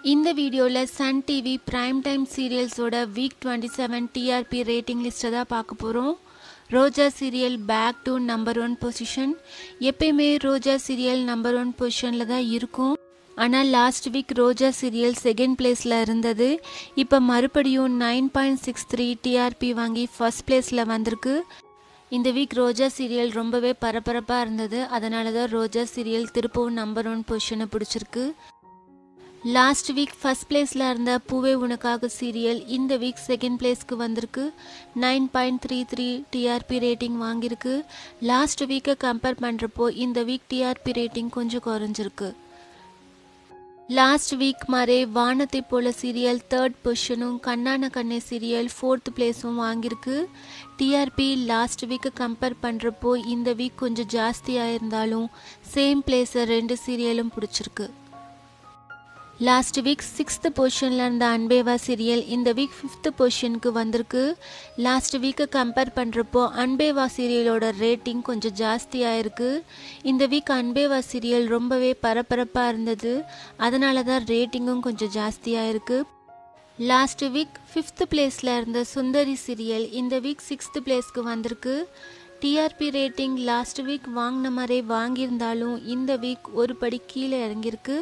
இந்த வீடியோவில் Sun TV prime time சீரியல்ஸோட week twenty seven TRP rating லிஸ்ட்டை தான் பார்க்க போகிறோம் Roja serial back to number one position எப்பயுமே ரோஜா சீரியல் நம்பர் ஒன் பொசிஷனில் தான் இருக்கும் ஆனால் last week Roja serial second பிளேஸில் இருந்தது இப்போ மறுபடியும் nine point six three TRP வாங்கி ஃபர்ஸ்ட் பிளேஸில் வந்திருக்கு இந்த வீக் ரோஜா சீரியல் ரொம்பவே பரபரப்பாக இருந்தது அதனால தான் ரோஜா சீரியல் திருப்பவும் நம்பர் ஒன் பொசிஷனை பிடிச்சிருக்கு லாஸ்ட் வீக் ஃபர்ஸ்ட் பிளேஸில் இருந்த பூவே உனக்காக சீரியல் இந்த வீக் செகண்ட் பிளேஸ்க்கு வந்திருக்கு nine point three three TRP rating வாங்கியிருக்கு லாஸ்ட் வீக்கை கம்பேர் பண்ணுறப்போ இந்த வீக் டிஆர்பி ரேட்டிங் கொஞ்சம் குறைஞ்சிருக்கு லாஸ்ட் வீக் மாதிரி வானத்தை போல சீரியல் தேர்ட் பொசிஷனும் கண்ணான கண்ணே சீரியல் ஃபோர்த் பிளேஸும் வாங்கியிருக்கு டிஆர்பி லாஸ்ட் வீக்கை கம்பேர் பண்ணுறப்போ இந்த வீக் கொஞ்சம் ஜாஸ்தியாக இருந்தாலும் சேம் பிளேஸை ரெண்டு சீரியலும் பிடிச்சிருக்கு லாஸ்ட் வீக் சிக்ஸ்த்து பொசிஷனில் இருந்த அன்பேவா சீரியல் இந்த வீக் ஃபிஃப்த்து பொசிஷனுக்கு வந்திருக்கு லாஸ்ட் வீக்கை கம்பேர் பண்ணுறப்போ அன்பேவா சீரியலோட ரேட்டிங் கொஞ்சம் ஜாஸ்தியாக இருக்குது இந்த வீக் அன்பேவா சீரியல் ரொம்பவே பரபரப்பாக இருந்தது அதனால தான் ரேட்டிங்கும் கொஞ்சம் ஜாஸ்தியாக இருக்குது லாஸ்ட் வீக் ஃபிஃப்த்து பிளேஸில் இருந்த சுந்தரி சீரியல் இந்த வீக் சிக்ஸ்த்து பிளேஸ்க்கு வந்திருக்கு டிஆர்பி ரேட்டிங் லாஸ்ட் வீக் வாங்கின மாதிரி வாங்கியிருந்தாலும் இந்த வீக் ஒரு படி கீழே இறங்கியிருக்கு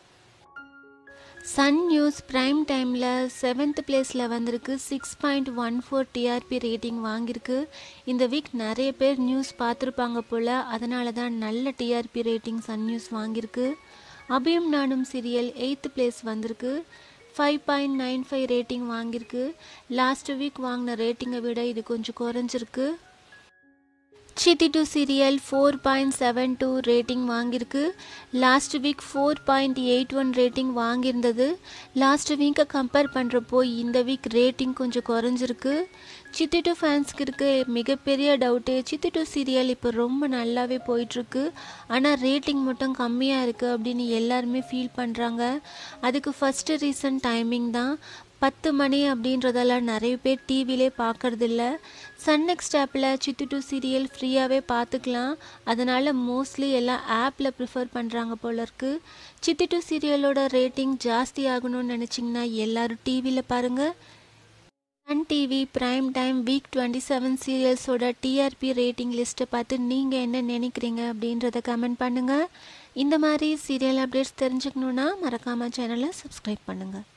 சன் நியூஸ் ப்ரைம் டைமில் செவன்த் பிளேஸில் வந்திருக்கு six point one four TRP rating வாங்கியிருக்கு இந்த வீக் நிறைய பேர் நியூஸ் பார்த்துருப்பாங்க போல் அதனால தான் நல்ல டிஆர்பி ரேட்டிங் சன் நியூஸ் வாங்கியிருக்கு அபியும் நானும் சீரியல் எயித்து பிளேஸ் வந்திருக்கு five point nine five rating வாங்கியிருக்கு லாஸ்ட் வீக் வாங்கின ரேட்டிங்கை விட இது கொஞ்சம் குறைஞ்சிருக்கு Chithi two serial four point seven two rating வாங்கியிருக்கு last week four point eight one rating வாங்கியிருந்தது லாஸ்ட் வீக்கை கம்பேர் பண்ணுறப்போ இந்த வீக் ரேட்டிங் கொஞ்சம் குறைஞ்சிருக்கு சித்தி டூ ஃபேன்ஸ்க்கு இருக்க மிகப்பெரிய டவுட்டு சித்தி டூ சீரியல் இப்போ ரொம்ப நல்லாவே போயிட்டுருக்கு ஆனால் ரேட்டிங் மட்டும் கம்மியாக இருக்குது அப்படின்னு எல்லாருமே ஃபீல் பண்ணுறாங்க அதுக்கு ஃபஸ்ட்டு ரீசன் டைமிங் தான் பத்து மணி அப்படின்றதெல்லாம் நிறைய பேர் டிவிலே பார்க்கறதில்ல சன் நெக்ஸ்ட் ஆப்பில் சித்து டூ சீரியல் ஃப்ரீயாகவே பார்த்துக்கலாம் அதனால் மோஸ்ட்லி எல்லாம் ஆப்பில் ப்ரிஃபர் பண்ணுறாங்க போல இருக்குது சித்தி டூ சீரியலோட ரேட்டிங் ஜாஸ்தி ஆகணும்னு நினச்சிங்கன்னா எல்லோரும் டிவியில் பாருங்கள் Sun TV prime time week twenty seven சீரியல்ஸோட டிஆர்பி ரேட்டிங் லிஸ்ட்டை பார்த்து நீங்கள் என்ன நினைக்கிறீங்க அப்படின்றத கமெண்ட் பண்ணுங்கள் இந்த மாதிரி சீரியல் அப்டேட்ஸ் தெரிஞ்சுக்கணுன்னா மறக்காமல் சேனலை சப்ஸ்கிரைப் பண்ணுங்கள்